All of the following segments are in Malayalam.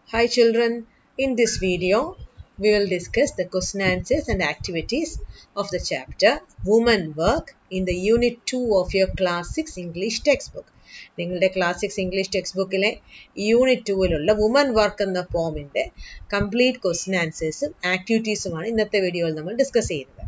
Hi children, in this video we will discuss the question answers and activities of the chapter Woman Work in the Unit 2 of your Class 6 English textbook. നിങ്ങളുടെ ക്ലാസ് സിക്സ് ഇംഗ്ലീഷ് ടെക്സ്റ്റ് ബുക്കിലെ യൂണിറ്റ് ടൂവിലുള്ള വുമൻ വർക്ക് എന്ന ഫോമിൻ്റെ കംപ്ലീറ്റ് ക്വസ്റ്റ്യൻ ആൻസേഴ്സും ആക്ടിവിറ്റീസുമാണ് ഇന്നത്തെ വീഡിയോയിൽ നമ്മൾ ഡിസ്കസ് ചെയ്യുന്നത്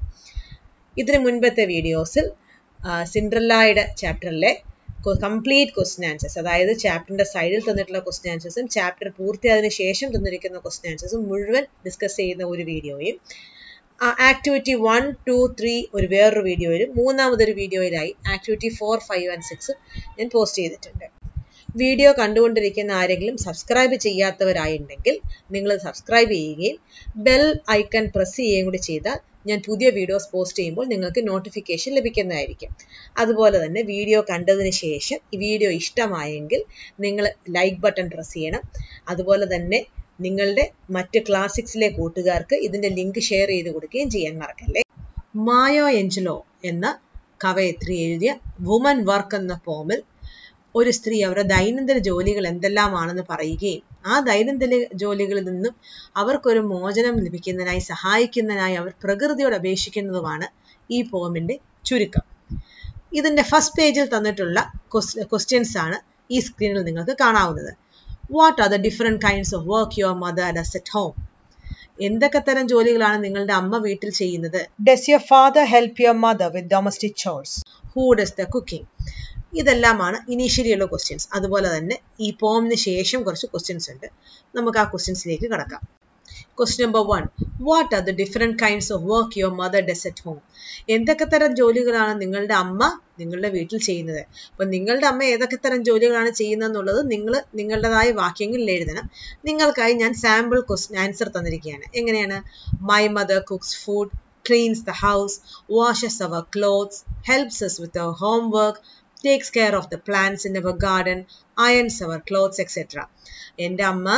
ഇതിന് മുൻപത്തെ വീഡിയോസിൽ സിൻഡ്രല്ലായുടെ ചാപ്റ്ററിലെ കംപ്ലീറ്റ് ക്വസ്റ്റ്യൻ ആൻസേഴ്സ് അതായത് ചാപ്റ്ററിന്റെ സൈഡിൽ തന്നിട്ടുള്ള ക്വസ്റ്റ്യൻ ആൻസേഴ്സും ചാപ്റ്റർ പൂർത്തിയായതിനു ശേഷം തന്നിരിക്കുന്ന ക്വസ്റ്റ്യൻ ആൻസേഴ്സും മുഴുവൻ ഡിസ്കസ് ചെയ്യുന്ന ഒരു വീഡിയോയും ആക്ടിവിറ്റി വൺ ടു ത്രീ ഒരു വേറൊരു വീഡിയോയിലും മൂന്നാമതൊരു വീഡിയോയിലായി activity four five and six ഞാൻ പോസ്റ്റ് ചെയ്തിട്ടുണ്ട് വീഡിയോ കണ്ടുകൊണ്ടിരിക്കുന്ന ആരെങ്കിലും സബ്സ്ക്രൈബ് ചെയ്യാത്തവരായിട്ടുണ്ടെങ്കിൽ നിങ്ങൾ സബ്സ്ക്രൈബ് ചെയ്യുകയും ബെൽ ഐക്കൺ പ്രസ് ചെയ്യുകയും കൂടി ചെയ്താൽ ഞാൻ പുതിയ വീഡിയോസ് പോസ്റ്റ് ചെയ്യുമ്പോൾ നിങ്ങൾക്ക് നോട്ടിഫിക്കേഷൻ ലഭിക്കുന്നതായിരിക്കും അതുപോലെ തന്നെ വീഡിയോ കണ്ടതിന് ശേഷം ഈ വീഡിയോ ഇഷ്ടമായെങ്കിൽ നിങ്ങൾ ലൈക്ക് ബട്ടൺ പ്രസ് ചെയ്യണം അതുപോലെ തന്നെ നിങ്ങളുടെ മറ്റ് ക്ലാസിക്സിലെ കൂട്ടുകാർക്ക് ഇതിന്റെ ലിങ്ക് ഷെയർ ചെയ്ത് കൊടുക്കുകയും ചെയ്യാൻ മറക്കല്ലേ മായോ എഞ്ചലോ എന്ന കവയത്രി എഴുതിയ വുമൻ വർക്ക് എന്ന ഫോമിൽ ഒരു സ്ത്രീ അവരുടെ ദൈനംദിന ജോലികൾ എന്തെല്ലാമാണെന്ന് പറയുകയും ആ ദൈനംദിന ജോലികളിൽ നിന്നും അവർക്കൊരു മോചനം ലഭിക്കുന്നതിനായി സഹായിക്കുന്നതിനായി അവർ പ്രകൃതിയോട് അപേക്ഷിക്കുന്നതുമാണ് ഈ പോമിന്റെ ചുരുക്കം ഇതിന്റെ ഫസ്റ്റ് പേജിൽ തന്നിട്ടുള്ള ക്വസ്റ്റ്യൻസ് ആണ് ഈ സ്ക്രീനിൽ നിങ്ങൾക്ക് കാണാവുന്നത് what are the different kinds of work your mother does at home എന്തൊക്കെ തരം ജോലികളാണ് നിങ്ങളുടെ അമ്മ വീട്ടിൽ ചെയ്യുന്നത് does your father help your mother with domestic chores who does the cooking ഇതെല്ലാമാണ് ഇനീഷ്യലി ഉള്ള ക്വസ്റ്റ്യൻസ് അതുപോലെ തന്നെ ഈ പോമിന് ശേഷം കുറച്ച് ക്വസ്റ്റ്യൻസ് ഉണ്ട് നമുക്ക് ആ ക്വസ്റ്റ്യൻസിലേക്ക് കടക്കാം question number one what are the different kinds of work your mother does at home എന്തൊക്കെ തരം ജോലികളാണ് നിങ്ങളുടെ അമ്മ നിങ്ങളുടെ വീട്ടിൽ ചെയ്യുന്നത് അപ്പൊ നിങ്ങളുടെ അമ്മ ഏതൊക്കെ തരം ജോലികളാണ് ചെയ്യുന്നതെന്നുള്ളത് നിങ്ങൾ നിങ്ങളുടേതായ വാക്യങ്ങളിൽ എഴുതണം നിങ്ങൾക്കായി ഞാൻ സാമ്പിൾ ക്വസ്റ്റ്യൻ ആൻസർ തന്നിരിക്കുകയാണ് എങ്ങനെയാണ് my mother cooks food cleans the house washes our clothes helps us with our homework takes care of the plants in our garden irons our clothes etcetera എൻ്റെ അമ്മ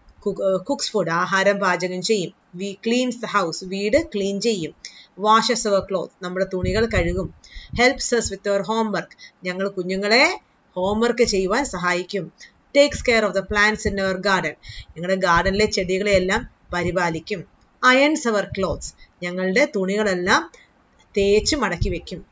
കുക്സ് ഫുഡ് ആഹാരം പാചകം ചെയ്യും വി ക്ലീൻസ് ദ ഹൗസ് വീട് ക്ലീൻ ചെയ്യും വാഷസ് അവർ ക്ലോത്ത് നമ്മുടെ തുണികൾ കഴുകും helps us with our homework ഞങ്ങൾ കുഞ്ഞുങ്ങളെ ഹോംവർക്ക് ചെയ്യുവാൻ സഹായിക്കും takes care of the plants in our garden ഞങ്ങളുടെ ഗാർഡനിലെ ചെടികളെയെല്ലാം പരിപാലിക്കും അയൺസ് അവർ ക്ലോത്ത്സ് ഞങ്ങളുടെ തുണികളെല്ലാം തേച്ച് മടക്കി വെക്കും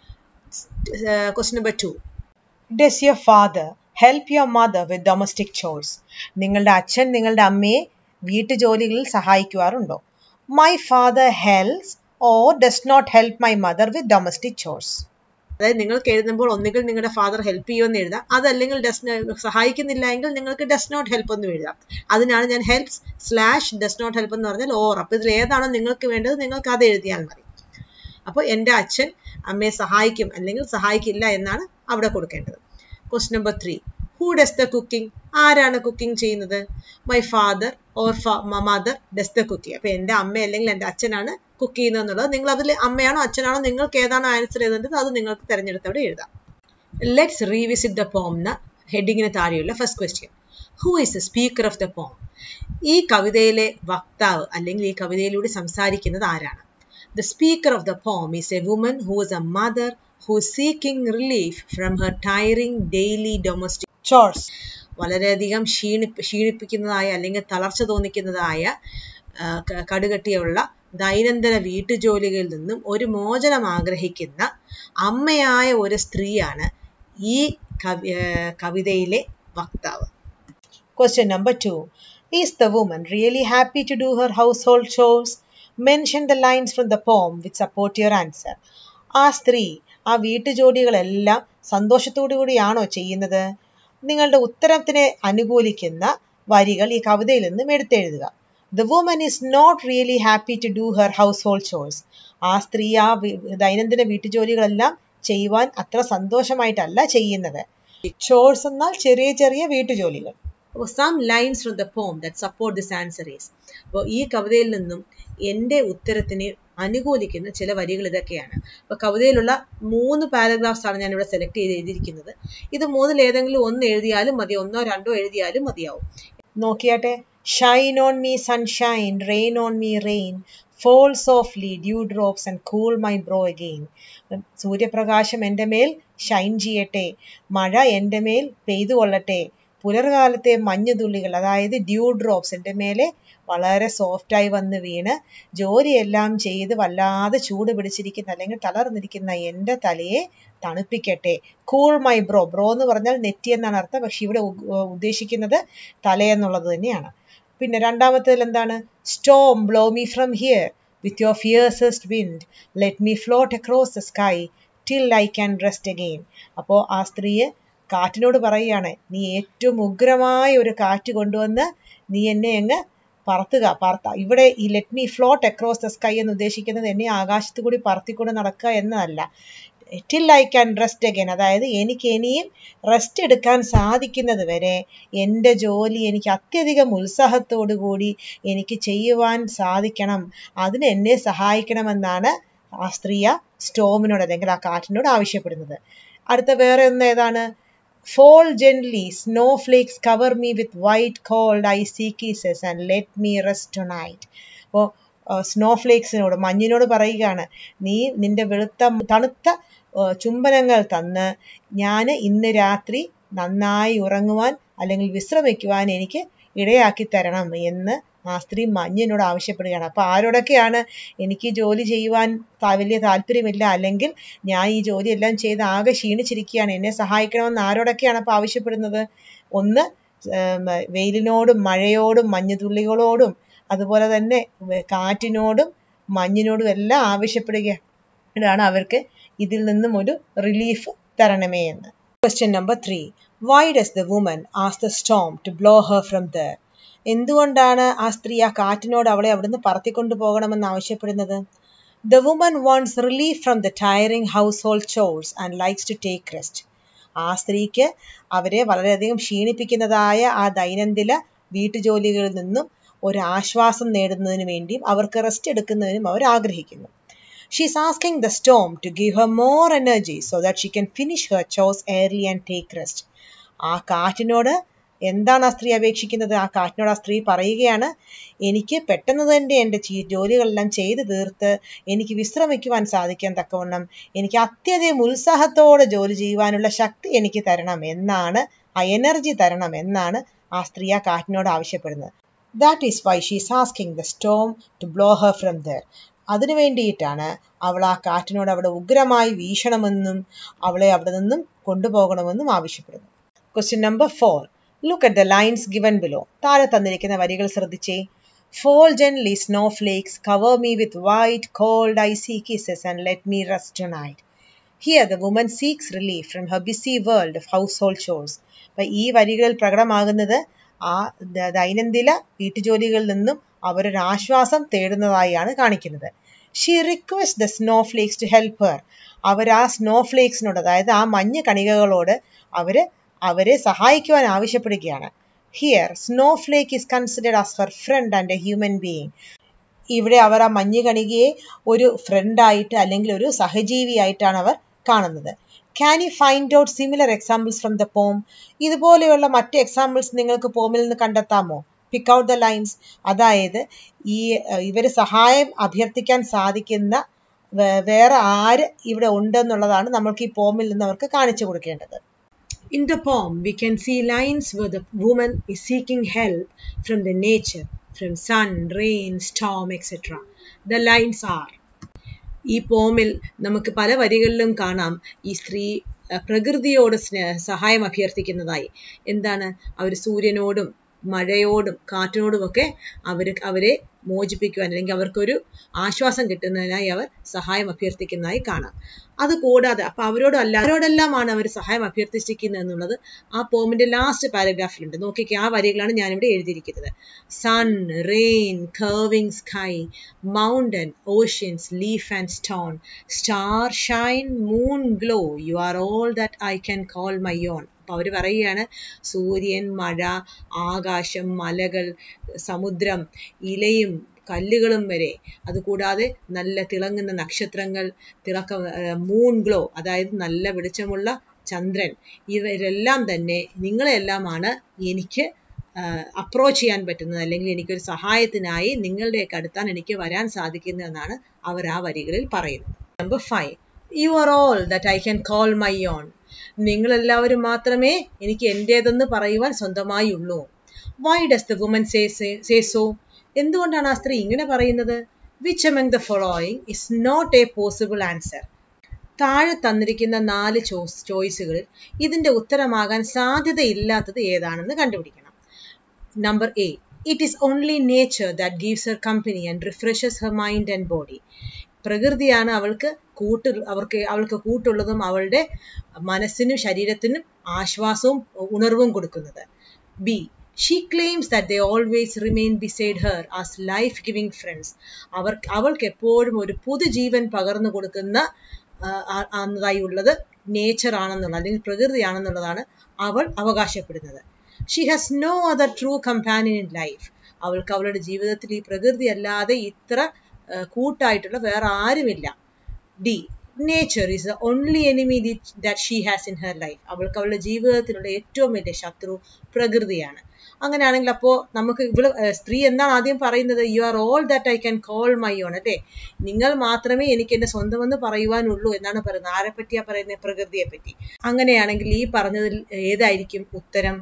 question number two does your father help your mother with domestic chores നിങ്ങളുടെ അച്ഛൻ നിങ്ങളുടെ അമ്മയെ വീട്ടുജോലികളിൽ സഹായിക്കുവാറുണ്ടോ my father helps or does not help my mother with domestic chores അതായത് നിങ്ങൾക്ക് എഴുതുമ്പോൾ ഒന്നുകിൽ നിങ്ങളുടെ ഫാദർ ഹെൽപ്പ് ചെയ്യുമെന്ന് എഴുതാം അതല്ലെങ്കിൽ ഡസ് സഹായിക്കുന്നില്ല എങ്കിൽ നിങ്ങൾക്ക് ഡസ് നോട്ട് ഹെൽപ്പ് എന്ന് എഴുതാം അതിനാണ് ഞാൻ helps slash does not help എന്ന് പറഞ്ഞാൽ ഓർ അപ്പോൾ ഇതിൽ ഏതാണോ നിങ്ങൾക്ക് വേണ്ടത് നിങ്ങൾക്ക് അത് എഴുതിയാൽ മതി അപ്പോൾ എൻ്റെ അച്ഛൻ അമ്മയെ സഹായിക്കും അല്ലെങ്കിൽ സഹായിക്കില്ല എന്നാണ് അവിടെ കൊടുക്കേണ്ടത് question number three who does the cooking ആരാണ് കുക്കിംഗ് ചെയ്യുന്നത് my father or mother does the cooking അപ്പൊ എൻ്റെ അമ്മ അല്ലെങ്കിൽ എൻ്റെ അച്ഛനാണ് കുക്ക് ചെയ്യുന്നത് എന്നുള്ളത് നിങ്ങൾ അതിൽ അമ്മയാണോ അച്ഛനാണോ നിങ്ങൾക്ക് ഏതാണോ ആൻസർ ചെയ്തത് അത് നിങ്ങൾക്ക് തിരഞ്ഞെടുത്ത് അവിടെ എഴുതാം ലെറ്റ്സ് റീവിസിറ്റ് ദ പോം എന്ന ഹെഡിങ്ങിന് താഴെയുള്ള first question who is the speaker of the poem ഈ കവിതയിലെ വക്താവ് അല്ലെങ്കിൽ ഈ കവിതയിലൂടെ സംസാരിക്കുന്നത് ആരാണ് The speaker of the poem is a woman who is a mother who is seeking relief from her tiring daily domestic chores. വളരെയധികം ക്ഷീണി ക്ഷീണിപ്പിക്കുന്നതായ അല്ലെങ്കിൽ തളർച്ച തോന്നിക്കുന്നതായ കടുകട്ടിയുള്ള ദൈനംദിന വീട്ടുജോലികളിൽ നിന്നും ഒരു മോചനം ആഗ്രഹിക്കുന്ന അമ്മയായ ഒരു സ്ത്രീയാണ് ഈ കവി കവിതയിലെ വക്താവ് question number two is the woman really happy to do her household ഷോസ് mention the lines from the poem which support your answer ആ സ്ത്രീ ആ വീട്ടുജോലികളെല്ലാം സന്തോഷത്തോടു കൂടിയാണോ ചെയ്യുന്നത് നിങ്ങളുടെ ഉത്തരത്തിനെ അനുകൂലിക്കുന്ന വരികൾ ഈ കവിതയിൽ നിന്നും എടുത്തെഴുതുക the woman is not really happy to do her household chores ആ സ്ത്രീ ആ ദൈനംദിന വീട്ടുജോലികളെല്ലാം ചെയ്യുവാൻ അത്ര സന്തോഷമായിട്ടല്ല ചെയ്യുന്നത് ചോഴ്സ് എന്നാൽ ചെറിയ ചെറിയ വീട്ടുജോലികൾ അപ്പോൾ some lines from the poem that support this answer is അപ്പോൾ ഈ കവിതയിൽ നിന്നും എൻ്റെ ഉത്തരത്തിനെ അനുകൂലിക്കുന്ന ചില വരികൾ ഇതൊക്കെയാണ് അപ്പോൾ കവിതയിലുള്ള മൂന്ന് പാരഗ്രാഫ്സ് ആണ് ഞാൻ ഇവിടെ സെലക്ട് ചെയ്ത് എഴുതിയിരിക്കുന്നത് ഇത് മൂന്നിൽ ഏതെങ്കിലും ഒന്ന് എഴുതിയാലും മതി ഒന്നോ രണ്ടോ എഴുതിയാലും മതിയാവും നോക്കിയാട്ടെ shine on me sunshine rain on me rain fall softly dewdrops and cool my brow again സൂര്യപ്രകാശം എൻ്റെ മേൽ ഷൈൻ ചെയ്യട്ടെ മഴ എൻ്റെ മേൽ പെയ്തു കൊള്ളട്ടെ പുലർകാലത്തെ മഞ്ഞുതുള്ളികൾ അതായത് ഡ്യൂ ഡ്രോപ്സ് എൻ്റെ മേലെ വളരെ സോഫ്റ്റായി വന്ന് വീണ് ജോലിയെല്ലാം ചെയ്ത് വല്ലാതെ ചൂട് പിടിച്ചിരിക്കുന്ന അല്ലെങ്കിൽ തളർന്നിരിക്കുന്ന എൻ്റെ തലയെ തണുപ്പിക്കട്ടെ കൂൾ മൈ ബ്രോ ബ്രോ എന്ന് പറഞ്ഞാൽ നെറ്റി എന്നാണ് അർത്ഥം പക്ഷെ ഇവിടെ ഉദ്ദേശിക്കുന്നത് തലയെന്നുള്ളത് തന്നെയാണ് പിന്നെ രണ്ടാമത്തേതിൽ എന്താണ് storm blow me from here with your fiercest wind let me float across the sky till I can rest again അപ്പോൾ ആ സ്ത്രീയെ കാറ്റിനോട് പറയുകയാണ് നീ ഏറ്റവും ഉഗ്രമായ ഒരു കാറ്റ് കൊണ്ടുവന്ന് നീ എന്നെ അങ്ങ് പറത്തുക പറത്ത ഇവിടെ ഈ let me float across the sky എന്ന് ഉദ്ദേശിക്കുന്നത് എന്നെ ആകാശത്തു കൂടി പറത്തിക്കൊണ്ട് നടക്കുക എന്നതല്ല till I can rest again അതായത് എനിക്ക് ഇനിയും റെസ്റ്റ് എടുക്കാൻ സാധിക്കുന്നത് വരെ എൻ്റെ ജോലി എനിക്ക് അത്യധികം ഉത്സാഹത്തോടു കൂടി എനിക്ക് ചെയ്യുവാൻ സാധിക്കണം അതിന് എന്നെ സഹായിക്കണമെന്നാണ് ആ സ്ത്രീ സ്റ്റോമിനോട് അല്ലെങ്കിൽ ആ കാറ്റിനോട് ആവശ്യപ്പെടുന്നത് അടുത്ത വേറെ ഒന്ന് ഏതാണ് fall gently snowflakes cover me with white cold icy kisses and let me rest night അപ്പോൾ സ്നോ ഫ്ലേക്സിനോട് മഞ്ഞിനോട് പറയുകയാണ് നീ നിന്റെ വെളുത്ത തണുത്ത ചുംബനങ്ങൾ തന്ന് ഞാൻ ഇന്ന് രാത്രി നന്നായി ഉറങ്ങുവാൻ അല്ലെങ്കിൽ വിശ്രമിക്കുവാൻ എനിക്ക് ഇടയാക്കി തരണം എന്ന് ആ സ്ത്രീ മഞ്ഞിനോട് ആവശ്യപ്പെടുകയാണ് അപ്പോൾ ആരോടൊക്കെയാണ് എനിക്ക് ജോലി ചെയ്യുവാൻ വലിയ താല്പര്യമില്ല അല്ലെങ്കിൽ ഞാൻ ഈ ജോലിയെല്ലാം ചെയ്ത് ആകെ ക്ഷീണിച്ചിരിക്കുകയാണ് എന്നെ സഹായിക്കണമെന്ന് ആരോടൊക്കെയാണ് അപ്പോൾ ആവശ്യപ്പെടുന്നത് ഒന്ന് വെയിലിനോടും മഴയോടും മഞ്ഞുതുള്ളികളോടും അതുപോലെ തന്നെ കാറ്റിനോടും മഞ്ഞിനോടും എല്ലാം ആവശ്യപ്പെടുകയാണ് അവർക്ക് ഇതിൽ നിന്നും ഒരു റിലീഫ് തരണമേ എന്ന് question number three why does the woman ask the storm to blow her from there എന്തുകൊണ്ടാണ് ആ സ്ത്രീ ആ കാറ്റിനോട് അവളെ അവിടുന്ന് പറത്തിക്കൊണ്ടു പോകണമെന്ന് ആവശ്യപ്പെടുന്നത് the woman wants relief from the tiring household chores and likes to take rest ആ സ്ത്രീക്ക് അവരെ വളരെയധികം ക്ഷീണിപ്പിക്കുന്നതായ ആ ദൈനംദിന വീട്ടുജോലികളിൽ നിന്നും ഒരു ആശ്വാസം നേടുന്നതിന് വേണ്ടിയും അവർക്ക് റെസ്റ്റ് എടുക്കുന്നതിനും അവർ ആഗ്രഹിക്കുന്നു she is asking the storm to give her more energy so that she can finish her ചോസ് എയർലി ആൻഡ് ടേക്ക് റെസ്റ്റ് ആ കാറ്റിനോട് എന്താണ് ആ സ്ത്രീ അപേക്ഷിക്കുന്നത് ആ കാറ്റിനോട് ആ സ്ത്രീ പറയുകയാണ് എനിക്ക് പെട്ടെന്ന് തന്നെ എൻ്റെ ജോലികളെല്ലാം ചെയ്തു തീർത്ത് എനിക്ക് വിശ്രമിക്കുവാൻ സാധിക്കാൻ തക്കവണ്ണം എനിക്ക് അത്യധികം ഉത്സാഹത്തോടെ ജോലി ചെയ്യുവാനുള്ള ശക്തി എനിക്ക് തരണം എന്നാണ് ആ എനർജി തരണം എന്നാണ് ആ സ്ത്രീ ആ കാറ്റിനോട് ആവശ്യപ്പെടുന്നത് that is why she's asking the storm to blow her from there അതിനു വേണ്ടിയിട്ടാണ് അവൾ ആ കാറ്റിനോട് അവിടെ ഉഗ്രമായി വീശണമെന്നും അവളെ അവിടെ നിന്നും കൊണ്ടുപോകണമെന്നും ആവശ്യപ്പെടുന്നു question number four look at the lines given below താഴെ തന്നിരിക്കുന്ന വരികൾ ശ്രദ്ധിച്ചേ fall gently snowflakes cover me with white cold icy kisses and let me rest night here the woman seeks relief from her busy world of household chores അപ്പം ഈ വരികളിൽ പ്രകടമാകുന്നത് ആ ദൈനംദിന വീട്ടുജോലികളിൽ നിന്നും അവരൊരു ആശ്വാസം തേടുന്നതായാണ് കാണിക്കുന്നത് she request the snowflakes to help her അവർ ആ സ്നോ ഫ്ലേക്സിനോട് അതായത് ആ മഞ്ഞ് കണികകളോട് അവര് അവരെ സഹായിക്കുവാൻ ആവശ്യപ്പെടുകയാണ് here snowflake is considered as her friend and a human being ഇവിടെ അവർ ആ മഞ്ഞ് കണികയെ ഒരു ഫ്രണ്ടായിട്ട് അല്ലെങ്കിൽ ഒരു സഹജീവിയായിട്ടാണ് അവർ കാണുന്നത് can you find out similar examples from the poem ഇതുപോലെയുള്ള മറ്റ് എക്സാമ്പിൾസ് നിങ്ങൾക്ക് പോമിൽ നിന്ന് കണ്ടെത്താമോ പിക്ക് ഔട്ട് ദ ലൈൻസ് അതായത് ഈ ഇവർ സഹായം അഭ്യർത്ഥിക്കാൻ സാധിക്കുന്ന വേറെ ആര് ഇവിടെ ഉണ്ടെന്നുള്ളതാണ് നമ്മൾക്ക് ഈ പോമിൽ നിന്ന് അവർക്ക് കാണിച്ചു കൊടുക്കേണ്ടത് In the poem, we can see lines where the woman is seeking help from the nature, from sun, rain, storm, etc. The lines are ഈ പോമിൽ നമുക്ക് പല വരികളിലും കാണാം ഈ സ്ത്രീ പ്രകൃതിയോട് സ്നേഹ സഹായം അഭ്യർത്ഥിക്കുന്നതായി എന്താണ് അവർ സൂര്യനോടും മഴയോടും കാറ്റിനോടുമൊക്കെ അവർ അവരെ മോചിപ്പിക്കുവാൻ അല്ലെങ്കിൽ അവർക്കൊരു ആശ്വാസം കിട്ടുന്നതിനായി അവർ സഹായം അഭ്യർത്ഥിക്കുന്നതായി കാണാം അതുകൂടാതെ അപ്പൊ അവരോട് അല്ല അവരോടെല്ലാമാണ് അവർ സഹായം അഭ്യർത്ഥിച്ചിരിക്കുന്നത് എന്നുള്ളത് ആ പോമിന്റെ ലാസ്റ്റ് പാരഗ്രാഫിലുണ്ട് നോക്കിക്കേ ആ വരികളാണ് ഞാനിവിടെ എഴുതിയിരിക്കുന്നത് sun rain curving sky mountain oceans leaf and stone star shine moon glow you are all that I can call my own അപ്പൊ അവർ പറയുകയാണ് സൂര്യൻ മഴ ആകാശം മലകൾ സമുദ്രം ഇലയും കല്ലുകളും വരെ അതുകൂടാതെ നല്ല തിളങ്ങുന്ന നക്ഷത്രങ്ങൾ തിളക്ക മൂൺ ഗ്ലോ അതായത് നല്ല വെളിച്ചമുള്ള ചന്ദ്രൻ ഇവരെല്ലാം തന്നെ നിങ്ങളെല്ലാമാണ് എനിക്ക് അപ്രോച്ച് ചെയ്യാൻ പറ്റുന്നത് അല്ലെങ്കിൽ എനിക്കൊരു സഹായത്തിനായി നിങ്ങളുടെയൊക്കെ അടുത്താൻ എനിക്ക് വരാൻ സാധിക്കുന്നതെന്നാണ് അവർ ആ വരികളിൽ പറയുന്നത് number five you are all that I can call my own നിങ്ങളെല്ലാവരും മാത്രമേ എനിക്ക് എൻ്റേതെന്ന് പറയുവാൻ സ്വന്തമായുള്ളൂ why does the woman say say so എന്തുകൊണ്ടാണ് ആ സ്ത്രീ ഇങ്ങനെ പറയുന്നത് which among the following is not a possible answer താഴെ തന്നിരിക്കുന്ന നാല് ചോയ്സ് ചോയ്സുകളിൽ ഇതിന്റെ ഉത്തരമാകാൻ സാധ്യതയില്ലാത്തത് ഏതാണെന്ന് കണ്ടുപിടിക്കണം number A it is only nature that gives her company and refreshes her mind and body പ്രകൃതിയാണ് അവൾക്ക് കൂട്ട് അവർക്ക് അവൾക്ക് കൂട്ടുള്ളതും അവളുടെ മനസ്സിനും ശരീരത്തിനും ആശ്വാസവും ഉണർവും കൊടുക്കുന്നത് B she claims that they always remain beside her as life giving friends അവർ അവൾക്ക് എപ്പോഴും ഒരു പുതുജീവൻ പകർന്നു കൊടുക്കുന്ന ആയി ഉള്ളത് നേച്ചർ ആണെന്നുള്ളത് അല്ലെങ്കിൽ പ്രകൃതിയാണെന്നുള്ളതാണ് അവൾ അവകാശപ്പെടുന്നത് she has no other true companion in life അവൾക്ക് അവളുടെ ജീവിതത്തിൽ ഈ പ്രകൃതി അല്ലാതെ ഇത്ര കൂട്ടായിട്ടുള്ള വേറെ ആരുമില്ല D nature is the only enemy that she has in her life അവൾക്ക് അവളുടെ ജീവിതത്തിലുള്ള ഏറ്റവും വലിയ ശത്രു പ്രകൃതിയാണ് അങ്ങനെയാണെങ്കിൽ അപ്പോൾ നമുക്ക് ഇവള് സ്ത്രീ എന്താണ് ആദ്യം പറയുന്നത് you are all that I can call my own അല്ലേ നിങ്ങൾ മാത്രമേ എനിക്ക് എന്റെ സ്വന്തമെന്ന് പറയുവാനുള്ളൂ എന്നാണ് പറയുന്നത് ആരെ പറ്റിയാ പറയുന്നത് പ്രകൃതിയെ പറ്റി അങ്ങനെയാണെങ്കിൽ ഈ പറഞ്ഞതിൽ ഏതായിരിക്കും ഉത്തരം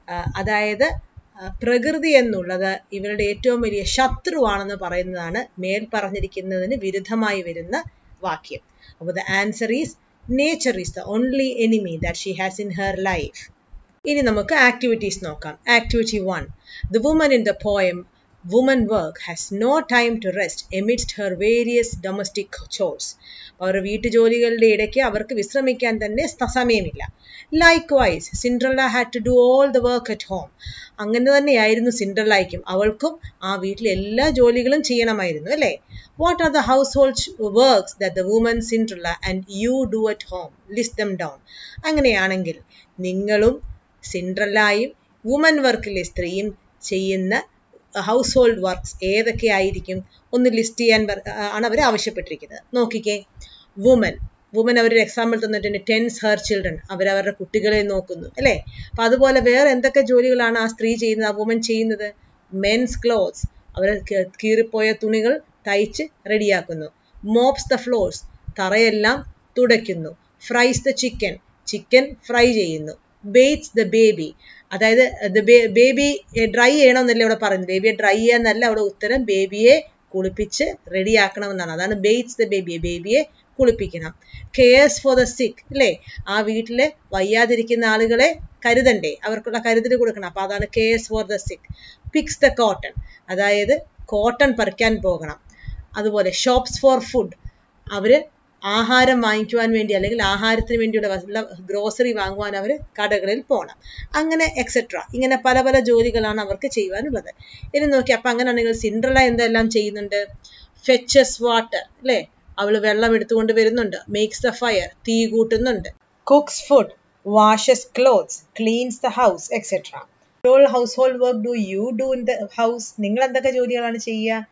അതായത് പ്രകൃതി എന്നുള്ളത് ഇവരുടെ ഏറ്റവും വലിയ ശത്രുവാണെന്ന് പറയുന്നതാണ് മേൽ പറഞ്ഞിരിക്കുന്നതിന് വിരുദ്ധമായി വരുന്ന വാക്യം അപ്പോൾ the answer is nature is the only enemy that she has in her life ഇനി നമുക്ക് ആക്ടിവിറ്റീസ് നോക്കാം activity one the woman in the poem woman work has no time to rest amidst her various domestic chores അവരുടെ വീട്ടുജോലികളുടെ ഇടയ്ക്ക് അവർക്ക് വിശ്രമിക്കാൻ തന്നെ സമയമില്ല likewise Cinderella had to do all the work at home അങ്ങനെ തന്നെയായിരുന്നു സിൻഡ്രല്ലയ്ക്കും അവൾക്കും ആ വീട്ടിലെ എല്ലാ ജോലികളും ചെയ്യണമായിരുന്നു അല്ലേ what are the household works the the woman Cinderella and you do at home list them down അങ്ങനെയാണെങ്കിൽ നിങ്ങളും സിൻഡ്രല്ലായും വുമൻ വർക്കിലെ സ്ത്രീയും ചെയ്യുന്ന ഹൗസ് ഹോൾഡ് വർക്ക്സ് ഏതൊക്കെ ആയിരിക്കും ഒന്ന് ലിസ്റ്റ് ചെയ്യാൻ ആണ് അവർ ആവശ്യപ്പെട്ടിരിക്കുന്നത് നോക്കിക്കേ വുമൻ വുമൻ അവരൊരു എക്സാമ്പിൾ തന്നിട്ടുണ്ട് ടെൻസ് ഹെർ ചിൽഡ്രൻ അവരവരുടെ കുട്ടികളെ നോക്കുന്നു അല്ലേ അപ്പൊ അതുപോലെ വേറെ എന്തൊക്കെ ജോലികളാണ് ആ സ്ത്രീ ചെയ്യുന്നത് ആ വുമൻ ചെയ്യുന്നത് മെൻസ് ക്ലോത്ത്സ് അവർ കീറിപ്പോയ തുണികൾ തയ്ച്ച് റെഡിയാക്കുന്നു മോപ്സ് ദ ഫ്ലോർസ് തറയെല്ലാം തുടയ്ക്കുന്നു fries the chicken chicken fry ചെയ്യുന്നു ബേറ്റ്സ് ദ ബേബി അതായത് ബേബി ഡ്രൈ ചെയ്യണമെന്നല്ല ഇവിടെ പറയുന്നത് ബേബിയെ ഡ്രൈ ചെയ്യാന്നല്ല അവിടെ ഉത്തരം ബേബിയെ കുളിപ്പിച്ച് റെഡിയാക്കണമെന്നാണ് അതാണ് ബേറ്റ്സ് ദ ബേബിയെ ബേബിയെ കുളിപ്പിക്കണം കെയർസ് ഫോർ ദ സിക്ക് അല്ലേ ആ വീട്ടിലെ വയ്യാതിരിക്കുന്ന ആളുകളെ കരുതണ്ടേ അവർക്കുള്ള കരുതൽ കൊടുക്കണം അപ്പൊ അതാണ് cares for the sick picks the cotton അതായത് കോട്ടൺ പറിക്കാൻ പോകണം അതുപോലെ ഷോപ്സ് ഫോർ ഫുഡ് അവര് ആഹാരം വാങ്ങിക്കുവാൻ വേണ്ടി അല്ലെങ്കിൽ ആഹാരത്തിന് വേണ്ടിയുള്ള ഗ്രോസറി വാങ്ങുവാൻ അവർ കടകളിൽ പോകണം അങ്ങനെ എക്സെട്ര ഇങ്ങനെ പല പല ജോലികളാണ് അവർക്ക് ചെയ്യുവാനുള്ളത് ഇനി നോക്കി അപ്പൊ അങ്ങനെയാണെങ്കിൽ സിൻഡ്രല എന്തെല്ലാം ചെയ്യുന്നുണ്ട് ഫെച്ചസ് വാട്ടർ അല്ലേ അവൾ വെള്ളം എടുത്തുകൊണ്ട് വരുന്നുണ്ട് മേക്സ് ദ ഫയർ തീ കൂട്ടുന്നുണ്ട് cooks food washes clothes cleans the house etcetera all household work do you do in the house നിങ്ങൾ എന്തൊക്കെ ജോലികളാണ് ചെയ്യുക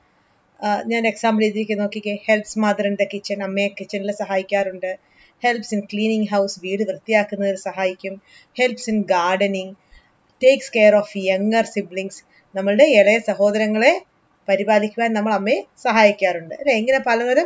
ഞാൻ എക്സാമ്പിൾ എഴുതിയിരിക്കുന്ന നോക്കിക്കേ helps mother in the kitchen അമ്മയെ കിച്ചണിൽ സഹായിക്കാറുണ്ട് ഹെൽപ്സ് ഇൻ ക്ലീനിങ് ഹൗസ് വീട് വൃത്തിയാക്കുന്നതിൽ സഹായിക്കും helps in gardening takes care of younger siblings നമ്മളുടെ ഇളയ സഹോദരങ്ങളെ പരിപാലിക്കുവാൻ നമ്മൾ അമ്മയെ സഹായിക്കാറുണ്ട് അല്ലെ ഇങ്ങനെ പലതരം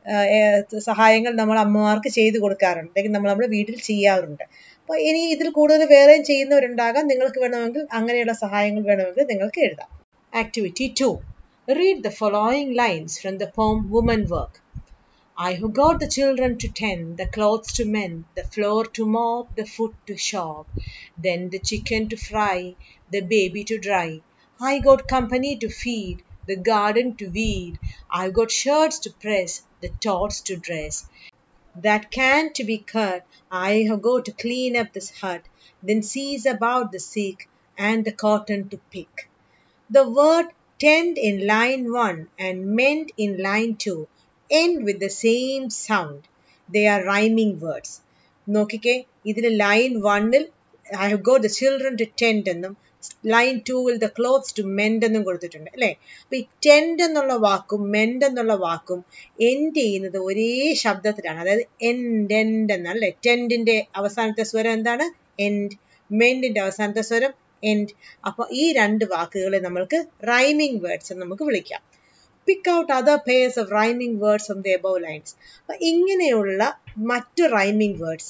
സഹായങ്ങൾ നമ്മൾ അമ്മമാർക്ക് ചെയ്തു കൊടുക്കാറുണ്ട് അല്ലെങ്കിൽ നമ്മൾ നമ്മുടെ വീട്ടിൽ ചെയ്യാറുണ്ട് അപ്പോൾ ഇനി ഇതിൽ കൂടുതൽ വേറെയും ചെയ്യുന്നവരുണ്ടാകാം നിങ്ങൾക്ക് വേണമെങ്കിൽ അങ്ങനെയുള്ള സഹായങ്ങൾ വേണമെങ്കിൽ നിങ്ങൾക്ക് എഴുതാം activity two Read the following lines from the poem Woman Work. I who got the children to tend, the clothes to mend, the floor to mop, the food to shop, then the chicken to fry, the baby to dry. I got company to feed, the garden to weed. I got shirts to press, the tots to dress. That can to be cut, I have got to clean up this hut, then seize about the sick and the cotton to pick. The word tend in line 1 and mend in line 2 end with the same sound. They are rhyming words. നോക്കിക്കേ ഇതിൽ ലൈൻ വണ്ണിൽ I have got the children to tend എന്നും ലൈൻ ടൂവിൽ ദ ക്ലോത്ത്സ് ടു മെൻഡ് എന്നും കൊടുത്തിട്ടുണ്ട് അല്ലേ അപ്പൊ ഈ ടെൻഡ് എന്നുള്ള വാക്കും മെൻഡ് എന്നുള്ള വാക്കും എൻഡ് ചെയ്യുന്നത് ഒരേ ശബ്ദത്തിലാണ് അതായത് എൻഡ് എൻഡ് എന്നാണ് അല്ലേ ടെൻഡിന്റെ അവസാനത്തെ സ്വരം എന്താണ് എൻഡ് മെൻഡിന്റെ അവസാനത്തെ സ്വരം എൻഡ് അപ്പോൾ ഈ രണ്ട് വാക്കുകളെ നമ്മൾക്ക് റൈമിംഗ് വേർഡ്സ് എന്ന് നമുക്ക് വിളിക്കാം pick out other pairs of rhyming words of the above lines അപ്പൊ ഇങ്ങനെയുള്ള മറ്റു റൈമിംഗ് വേർഡ്സ്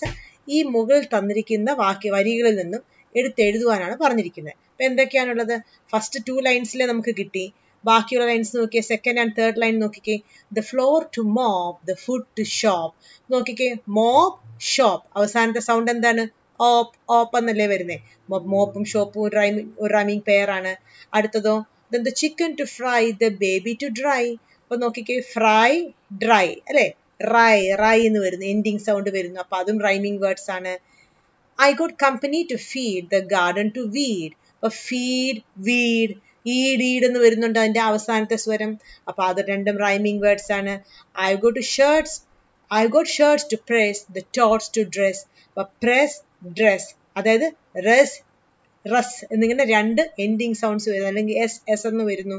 ഈ മുകളിൽ തന്നിരിക്കുന്ന വാക്യ വരികളിൽ നിന്നും എടുത്തെഴുതുവാനാണ് പറഞ്ഞിരിക്കുന്നത് അപ്പൊ എന്തൊക്കെയാണുള്ളത് ഫസ്റ്റ് ടു ലൈൻസിലെ നമുക്ക് കിട്ടി ബാക്കിയുള്ള ലൈൻസ് നോക്കിയേ സെക്കൻഡ് ആൻഡ് തേർഡ് ലൈൻ നോക്കിക്കേ the floor to mop the food to shop നോക്കിക്കേ മോപ്പ് ഷോപ്പ് അവസാനത്തെ സൗണ്ട് എന്താണ് ഓപ്പ് ഓപ്പ് എന്നല്ലേ വരുന്നേ മോപ്പും ഷോപ്പും ഒരു റൈമിങ് ഒരു റൈമിങ് പെയർ ആണ് അടുത്തതോ then the chicken to fry the baby to dry അപ്പൊ നോക്കിക്കേ ഫ്രൈ ഡ്രൈ അല്ലെ റൈ റൈ എന്ന് വരുന്നു എൻഡിങ് സൗണ്ട് വരുന്നു അപ്പൊ അതും റൈമിങ് വേർഡ്സ് ആണ് I got company to feed the garden to weed അപ്പൊ ഫീഡ് വീഡ് ഈഡ് ഈഡ് എന്ന് വരുന്നുണ്ട് അതിന്റെ അവസാനത്തെ സ്വരം അപ്പൊ അത് രണ്ടും റൈമിങ് വേർഡ്സ് ആണ് I go to shirts I got shirts to press the tots to dress അപ്പൊ പ്രസ് ഡ്രസ് അതായത് റസ് റസ് എന്നിങ്ങനെ രണ്ട് എൻഡിങ് സൗണ്ട്സ് വരുന്നു അല്ലെങ്കിൽ എസ് എസ് എന്ന് വരുന്നു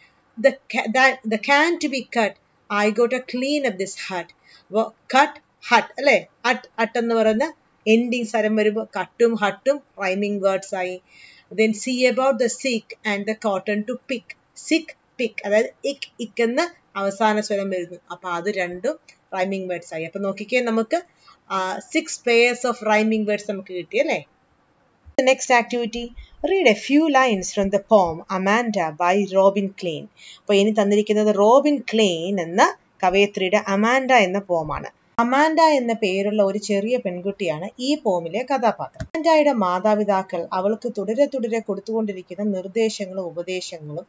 the cane to be cut I got a clean up this hut അപ്പോൾ കട്ട് ഹട്ട് അല്ലെ ഹട്ട് ഹട്ട് എന്ന് പറയുന്ന എൻഡിങ് സ്ഥലം വരുമ്പോൾ കട്ടും ഹട്ടും റൈമിങ് വേർഡ്സ് ആയി then see about the sick and the cotton to pick sick pick അതായത് ഇക് ഇക്ക് എന്ന അവസാന സ്വരം വരുന്നു അപ്പൊ അത് രണ്ടും റൈമിങ് വേർഡ്സ് ആയി അപ്പൊ നോക്കിക്കേ നമുക്ക് six pairs of rhyming words നമുക്ക് കിട്ടി അല്ലേ next activity read a few lines from the poem Amanda by Robin Klein അപ്പോൾ ഇനി തന്നിരിക്കുന്നത് റോബിൻ ക്ലെയിൻ എന്ന കവയത്രിയുടെ അമാൻഡ എന്ന പോമാണ് അമാൻഡ എന്ന പേരുള്ള ഒരു ചെറിയ പെൺകുട്ടിയാണ് ഈ പോമിലെ കഥാപാത്രം അമാൻഡയുടെ മാതാപിതാക്കൾ അവൾക്ക് തുടരെ തുടരെ കൊടുത്തുകൊണ്ടിരിക്കുന്ന നിർദ്ദേശങ്ങളും ഉപദേശങ്ങളും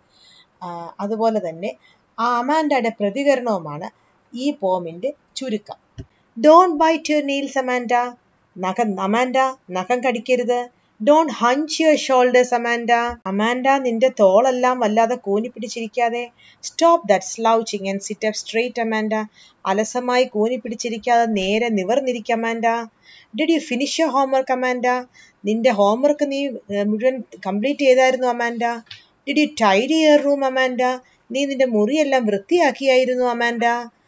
അതുപോലെ തന്നെ ആ അമാൻഡയുടെ പ്രതികരണവുമാണ് ഈ പോമിന്റെ ചുരുക്കം don't bite your nails Amanda നഖം അമാൻഡ നഖം കടിക്കരുത് don't hunch your shoulders Amanda Amanda നിന്റെ തോളെല്ലാം വല്ലാതെ കൂനി പിടിച്ചിരിക്കാതെ stop that slouching and sit up straight Amanda അലസമായി കൂനി പിടിച്ചിരിക്കാതെ നേരെ നിവർന്നിരിക്കുക Amanda did you finish your homework Amanda നിന്റെ ഹോംവർക്ക് നീ മുഴുവൻ കംപ്ലീറ്റ് ചെയ്തായിരുന്നു Amanda did you tidy your room Amanda നീ നിന്റെ മുറിയെല്ലാം വൃത്തിയാക്കിയായിരുന്നു Amanda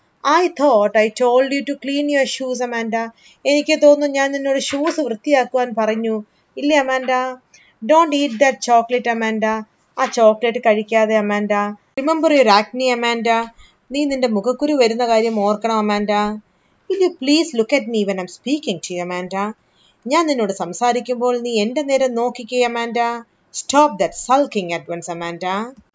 I thought I told you to clean your shoes Amanda എനിക്ക് തോന്നുന്നു ഞാൻ നിന്നോട് ഷൂസ് വൃത്തിയാക്കുവാൻ പറഞ്ഞു ഇല്ലേ Amanda don't eat that chocolate Amanda ആ ചോക്ലേറ്റ് കഴിക്കാതെ Amanda remember your acne Amanda നീ നിന്റെ മുഖക്കുരു വരുന്ന കാര്യം ഓർക്കണം Amanda will you please look at me when I'm speaking to Amanda ഞാൻ നിന്നോട് സംസാരിക്കുമ്പോൾ നീ എന്റെ നേരെ നോക്കിക്കേ Amanda stop that sulking at once Amanda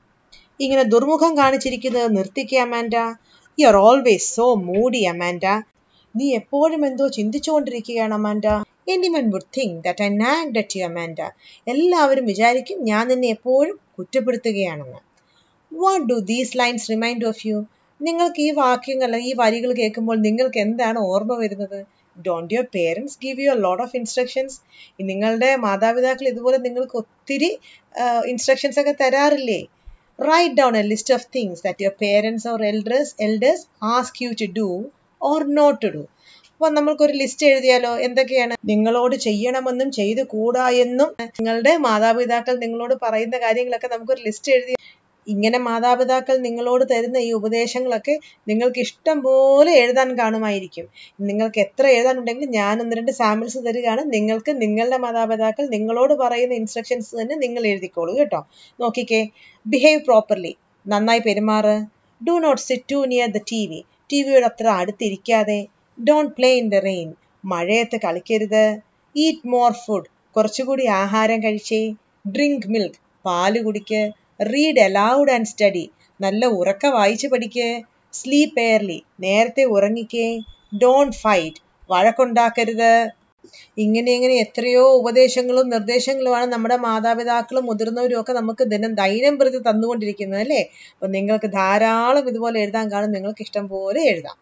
ഇങ്ങനെ ദുർമുഖം കാണിച്ചിരിക്കുന്നത് നിർത്തിക്കേ Amanda you are always so moody Amanda നീ എപ്പോഴും എന്തോ ചിന്തിച്ചുകൊണ്ടിരിക്കുകയാണ് Amanda anyone would think that I nagged at you Amanda എല്ലാവരും വിചാരിക്കും ഞാൻ നിന്നെ എപ്പോഴും കുറ്റപ്പെടുത്തുകയാണെന്ന് what do these lines remind of you നിങ്ങൾക്ക് ഈ വാക്യങ്ങൾ ഈ വരികൾ കേൾക്കുമ്പോൾ നിങ്ങൾക്ക് എന്താണ് ഓർമ്മ വരുന്നത് don't your parents give you a lot of instructions നിങ്ങളുടെ മാതാപിതാക്കൾ ഇതുപോലെ നിങ്ങൾക്ക് ഒത്തിരി ഇൻസ്ട്രക്ഷൻസ് ഒക്കെ തരാറില്ലേ write down a list of things that your parents or elders elders ask you to do or not to do അപ്പോൾ നമ്മൾക്കൊരു ലിസ്റ്റ് എഴുതിയാലോ എന്തൊക്കെയാണ് നിങ്ങളോട് ചെയ്യണമെന്നും ചെയ്തു കൂടാ എന്നും നിങ്ങളുടെ മാതാപിതാക്കൾ നിങ്ങളോട് പറയുന്ന കാര്യങ്ങളൊക്കെ നമുക്കൊരു ലിസ്റ്റ് എഴുതി ഇങ്ങനെ മാതാപിതാക്കൾ നിങ്ങളോട് തരുന്ന ഈ ഉപദേശങ്ങളൊക്കെ നിങ്ങൾക്ക് ഇഷ്ടം പോലെ എഴുതാൻ കാണുമായിരിക്കും നിങ്ങൾക്ക് എത്ര എഴുതാനുണ്ടെങ്കിലും ഞാൻ ഒന്ന് രണ്ട് സാമ്പിൾസ് തരികയാണ് നിങ്ങൾക്ക് നിങ്ങളുടെ മാതാപിതാക്കൾ നിങ്ങളോട് പറയുന്ന ഇൻസ്ട്രക്ഷൻസ് തന്നെ നിങ്ങൾ എഴുതിക്കോളൂ കേട്ടോ നോക്കിക്കേ ബിഹേവ് പ്രോപ്പർലി നന്നായി പെരുമാറ് do not sit too near the T V T വിയുടെ അത്ര അടുത്തിരിക്കാതെ don't play in the rain മഴയത്ത് കളിക്കരുത് ഈറ്റ് മോർ ഫുഡ് കുറച്ചുകൂടി ആഹാരം കഴിച്ചേ ഡ്രിങ്ക് മിൽക്ക് പാല് കുടിക്ക് റീഡ് അലൗഡ് ആൻഡ് സ്റ്റഡി നല്ല ഉറക്ക വായിച്ച് പഠിക്ക് സ്ലീപ്പ് എയർലി നേരത്തെ ഉറങ്ങിക്കേ ഡോണ്ട് ഫൈറ്റ് വഴക്കുണ്ടാക്കരുത് ഇങ്ങനെ ഇങ്ങനെ എത്രയോ ഉപദേശങ്ങളും നിർദ്ദേശങ്ങളുമാണ് നമ്മുടെ മാതാപിതാക്കളും മുതിർന്നവരും ഒക്കെ നമുക്ക് ദിനം ദൈനം പ്രതി തന്നുകൊണ്ടിരിക്കുന്നത് അല്ലേ അപ്പൊ നിങ്ങൾക്ക് ധാരാളം ഇതുപോലെ എഴുതാൻ കാണും നിങ്ങൾക്ക് ഇഷ്ടം പോലെ എഴുതാം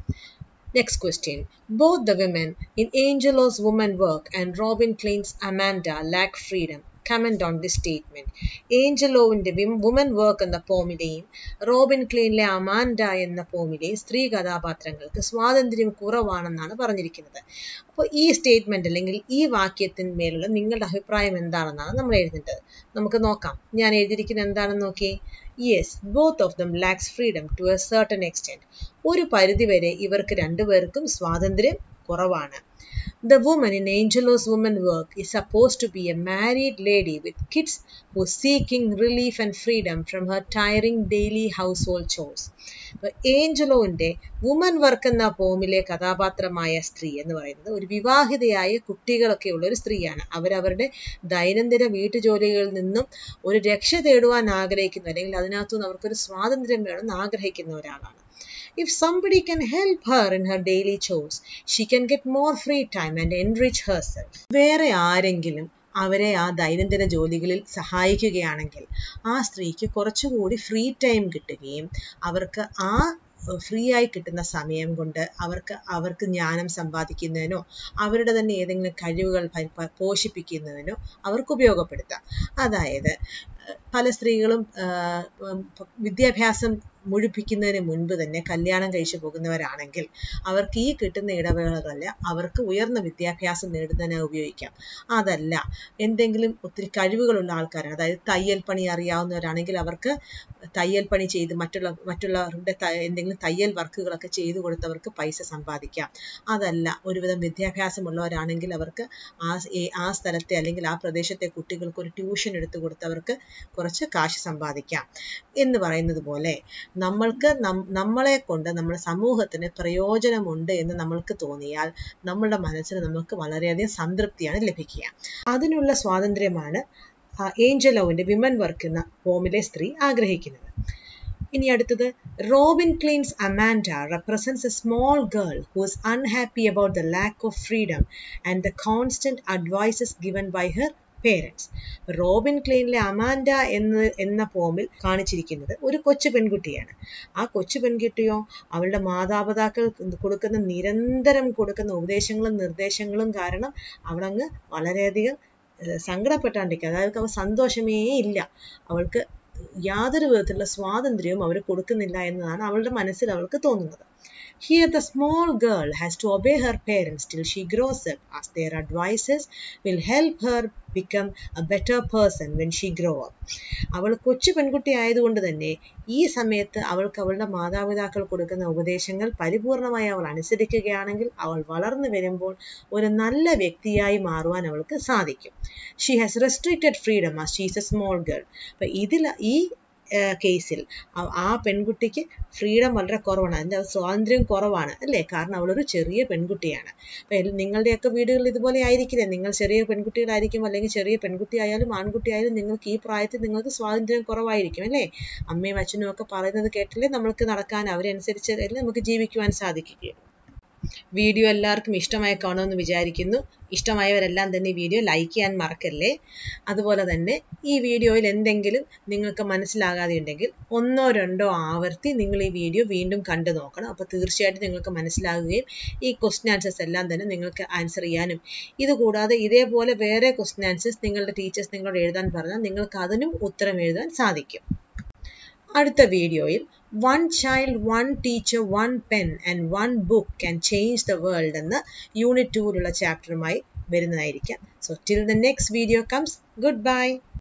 Next question. Both the women in Angelo's woman work and Robin Klein's Amanda lack freedom. Comment on this statement ഏഞ്ചലോവിന്റെ വുമൻ വർക്ക് എന്ന പോമിലെയും റോബിൻ ക്ലീനിലെ അമാൻഡ എന്ന പോമിലെയും സ്ത്രീ കഥാപാത്രങ്ങൾക്ക് സ്വാതന്ത്ര്യം കുറവാണെന്നാണ് പറഞ്ഞിരിക്കുന്നത് അപ്പോൾ ഈ സ്റ്റേറ്റ്മെന്റ് അല്ലെങ്കിൽ ഈ വാക്യത്തിന്മേലുള്ള നിങ്ങളുടെ അഭിപ്രായം എന്താണെന്നാണ് നമ്മൾ എഴുതേണ്ടത് നമുക്ക് നോക്കാം ഞാൻ എഴുതിയിരിക്കുന്നത് എന്താണെന്ന് നോക്കിയേ yes both of them lacks freedom to a certain extent ഒരു പരിധിവരെ ഇവർക്ക് രണ്ടുപേർക്കും സ്വാതന്ത്ര്യം കുറവാണ് The woman in Angelo's woman work is supposed to be a married lady with kids who's seeking relief and freedom from her tiring daily household chores. അപ്പോൾ ഏഞ്ചലോന്റെ വുമൻ വർക്ക് എന്ന പോമിലെ കഥാപാത്രമായ സ്ത്രീ എന്ന് പറയുന്നത് ഒരു വിവാഹിതയായ കുട്ടികളൊക്കെ ഉള്ള ഒരു സ്ത്രീയാണ് അവരവരുടെ ദൈനംദിന വീട്ടുജോലികളിൽ നിന്നും ഒരു രക്ഷ തേടുവാൻ ആഗ്രഹിക്കുന്ന അല്ലെങ്കിൽ അതിനകത്തുനിന്ന് അവർക്കൊരു സ്വാതന്ത്ര്യം വേണമെന്ന് ആഗ്രഹിക്കുന്ന ഒരാളാണ് If somebody can help her in her daily chores, she can get more free time and enrich herself. വേറെ ആരെങ്കിലും അവരെ ആ ദൈനംദിന ജോലികളിൽ സഹായിക്കുകയാണെങ്കിൽ ആ സ്ത്രീക്ക് കുറച്ചുകൂടി ഫ്രീ ടൈം കിട്ടുകയും അവർക്ക് ആ ഫ്രീ ആയി കിട്ടുന്ന സമയം കൊണ്ട് അവർക്ക് അവർക്ക് ജ്ഞാനം സമ്പാദിക്കുന്നതിനോ അവരുടെ തന്നെ ഏതെങ്കിലും കഴിവുകൾ പോഷിപ്പിക്കുന്നതിനോ അവർക്ക് ഉപയോഗപ്പെടുത്താം അതായത് പല സ്ത്രീകളും വിദ്യാഭ്യാസം മുഴുപ്പിക്കുന്നതിന് മുൻപ് തന്നെ കല്യാണം കഴിച്ചു പോകുന്നവരാണെങ്കിൽ അവർക്ക് ഈ കിട്ടുന്ന ഇടവേളകളല്ല അവർക്ക് ഉയർന്ന വിദ്യാഭ്യാസം നേടുന്നതിന് ഉപയോഗിക്കാം അതല്ല എന്തെങ്കിലും ഒത്തിരി കഴിവുകളുള്ള ആൾക്കാരാണ് അതായത് തയ്യൽ പണി അറിയാവുന്നവരാണെങ്കിൽ അവർക്ക് തയ്യൽ പണി ചെയ്ത് മറ്റുള്ള മറ്റുള്ളവരുടെ എന്തെങ്കിലും തയ്യൽ വർക്കുകളൊക്കെ ചെയ്തു കൊടുത്തവർക്ക് പൈസ സമ്പാദിക്കാം അതല്ല ഒരുവിധം വിദ്യാഭ്യാസമുള്ളവരാണെങ്കിൽ അവർക്ക് ആ ആ സ്ഥലത്തെ അല്ലെങ്കിൽ ആ പ്രദേശത്തെ കുട്ടികൾക്ക് ഒരു ട്യൂഷൻ എടുത്തു കൊടുത്തവർക്ക് കുറച്ച് കാശ് സമ്പാദിക്കാം എന്ന് പറയുന്നത് പോലെ നമ്മൾക്ക് നമ്മളെ കൊണ്ട് നമ്മുടെ സമൂഹത്തിന് പ്രയോജനമുണ്ട് എന്ന് നമ്മൾക്ക് തോന്നിയാൽ നമ്മളുടെ മനസ്സിന് നമുക്ക് വളരെയധികം സംതൃപ്തിയാണ് ലഭിക്കുക അതിനുള്ള സ്വാതന്ത്ര്യമാണ് ഏഞ്ചലോവിന്റെ വിമൻ വർക്ക് എന്ന പോമിലെ സ്ത്രീ ആഗ്രഹിക്കുന്നത് ഇനി അടുത്തത് Robin Klein's Amanda represents a small girl who is unhappy about the lack of freedom and the constant advices given by her parents Robin ക്ലീനിലെ അമാൻഡ എന്ന് എന്ന പോമിൽ കാണിച്ചിരിക്കുന്നത് ഒരു കൊച്ചു പെൺകുട്ടിയാണ് ആ കൊച്ചു പെൺകുട്ടിയോ അവളുടെ മാതാപിതാക്കൾ കൊടുക്കുന്ന നിരന്തരം കൊടുക്കുന്ന ഉപദേശങ്ങളും നിർദ്ദേശങ്ങളും കാരണം അവളങ്ങ് വളരെയധികം സങ്കടപ്പെട്ടാണ്ടിരിക്കുക അതായത് അവൾ സന്തോഷമേ ഇല്ല അവൾക്ക് യാതൊരു വിധത്തിലുള്ള സ്വാതന്ത്ര്യവും അവർ കൊടുക്കുന്നില്ല എന്നതാണ് അവളുടെ മനസ്സിൽ അവൾക്ക് തോന്നുന്നത് Here, the small girl has to obey her parents till she grows up, as their advices will help her become a better person when she grow up. അവൾ കൊച്ചു പെൺകുട്ടി ആയതുകൊണ്ട് തന്നെ ഈ സമയത്ത് അവൾക്ക് അവളുടെ മാതാപിതാക്കൾ കൊടുക്കുന്ന ഉപദേശങ്ങൾ പരിപൂർണമായി അവൾ അനുസരിക്കുകയാണെങ്കിൽ അവൾ വളർന്നു വരുമ്പോൾ ഒരു നല്ല വ്യക്തിയായി മാറുവാൻ അവൾക്ക് സാധിക്കും ഷീ ഹാസ് റെസ്ട്രിക്റ്റഡ് ഫ്രീഡം ആ ഷീസ് എ സ്മോൾ ഗേൾ അപ്പം ഇതിൽ ഈ കേസിൽ ആ പെൺകുട്ടിക്ക് ഫ്രീഡം വളരെ കുറവാണ് അതിൻ്റെ സ്വാതന്ത്ര്യം കുറവാണ് അല്ലേ കാരണം അവളൊരു ചെറിയ പെൺകുട്ടിയാണ് അപ്പം നിങ്ങളുടെയൊക്കെ വീടുകളിൽ ഇതുപോലെ ആയിരിക്കില്ലേ നിങ്ങൾ ചെറിയ പെൺകുട്ടികളായിരിക്കും അല്ലെങ്കിൽ ചെറിയ പെൺകുട്ടി ആയാലും ആൺകുട്ടി ആയാലും നിങ്ങൾക്ക് ഈ പ്രായത്തിൽ നിങ്ങൾക്ക് സ്വാതന്ത്ര്യം കുറവായിരിക്കും അല്ലേ അമ്മയും അച്ഛനും ഒക്കെ പറയുന്നത് കേട്ടില്ലേ നമ്മൾക്ക് നടക്കാൻ അവരനുസരിച്ച് നമുക്ക് ജീവിക്കുവാൻ സാധിക്കുകയുള്ളൂ വീഡിയോ എല്ലാവർക്കും ഇഷ്ടമായി കാണുമെന്ന് വിചാരിക്കുന്നു ഇഷ്ടമായവരെല്ലാം തന്നെ ഈ വീഡിയോ ലൈക്ക് ചെയ്യാൻ മറക്കല്ലേ അതുപോലെ തന്നെ ഈ വീഡിയോയിൽ എന്തെങ്കിലും നിങ്ങൾക്ക് മനസ്സിലാകാതെ ഉണ്ടെങ്കിൽ ഒന്നോ രണ്ടോ ആവർത്തി നിങ്ങൾ ഈ വീഡിയോ വീണ്ടും കണ്ടു നോക്കണം അപ്പോൾ തീർച്ചയായിട്ടും നിങ്ങൾക്ക് മനസ്സിലാകുകയും ഈ ക്വസ്റ്റ്യൻ ആൻസേഴ്സ് എല്ലാം തന്നെ നിങ്ങൾക്ക് ആൻസർ ചെയ്യാനും ഇതുകൂടാതെ ഇതേപോലെ വേറെ ക്വസ്റ്റ്യൻ ആൻസേഴ്സ് നിങ്ങളുടെ ടീച്ചേഴ്സ് നിങ്ങളോട് എഴുതാൻ പറഞ്ഞാൽ നിങ്ങൾക്ക് അതിനും ഉത്തരം എഴുതാൻ സാധിക്കും അടുത്ത വീഡിയോയിൽ one child one teacher one pen and one book can change the world എന്ന യൂണിറ്റ് ടൂവിലുള്ള ചാപ്റ്ററുമായി വരുന്നതായിരിക്കാം so till the next video comes good bye